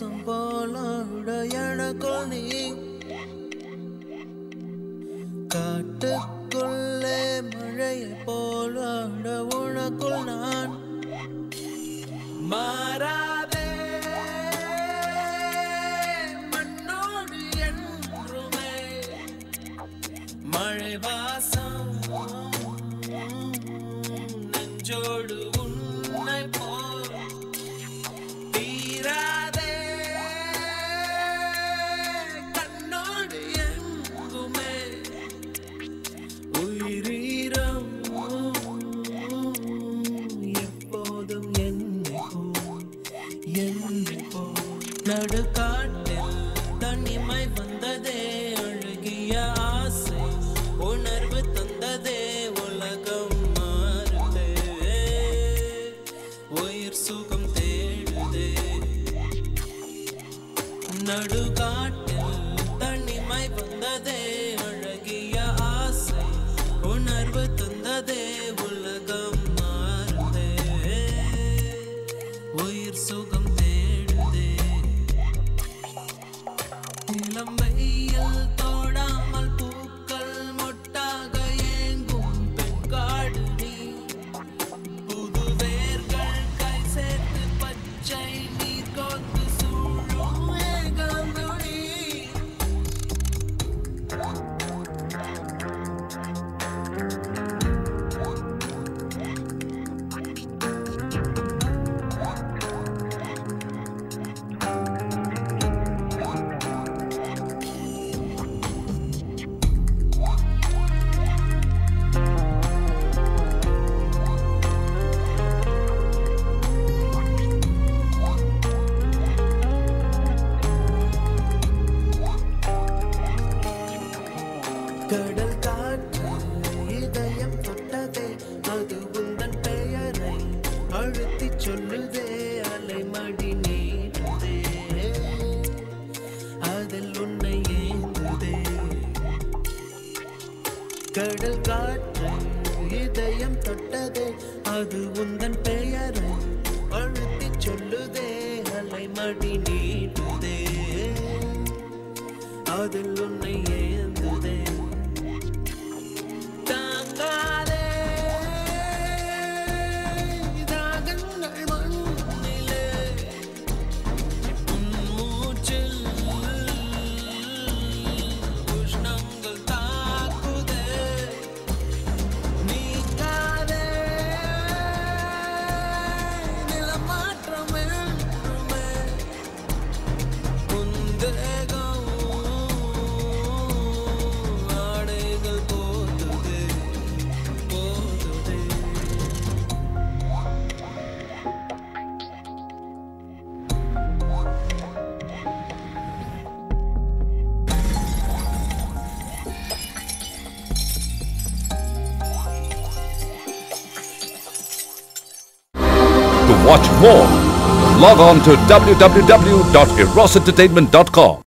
வாசம் போலாட எனக்குள் நீ காட்டுக்குள்ளே மழையை போலாட உனக்குள் நான் மாறாதே மண்ணோடு என்றுமே மழை வாசம் நெஞ்சோடு உன்னை போல் தீராதே கண்ணோடு எங்குமே உயிரீரம் எப்போதும் என்னை போல் என்னை போல் நடுக்காட்டில் தனிமை வந்ததே அழகிய ஆசை உணர்வு தந்ததே உலகம் மாறுதே உயிர் சுகம் தேடுதே நடுகாட்டில் தனிமை வந்ததே அழகிய ஆசை உணர்வு தந்ததே உலகம் மாறுதே உயிர் சுகம் தேடுதே இளம் வெயில் தோடாமல் பூக்கள் மொட்டாக ஏங்கும் பெண்காடு நீ புது வேர்கள் கை சேர்த்து பச்சை நீர் கோத்து சூழும் ஏகாந்தொழி கடல் காற்று இதயம் தொட்டதே அது உந்தன் பெயரை அழுத்திச் சொல்லுதே அலைமடி நீடுதே அதில் உன்னை ஏந்துதே கடல் காற்று இதயம் தொட்டதே அது உந்தன் பெயரை அழுத்திச் சொல்லுதே அலைமடி நீடுதே அதில் உன்னை ஏந்துதே தாங்காதே தாகங்கள் மண்ணிலே உன் மூச்சில் உஷ்ணங்கள் தாக்குதே நீங்காதே நிலமாற்றம் என்றுமே உந்தேகம் ஆடைகள் போதுதே போதுதே To watch more, log on to www.erosentertainment.com.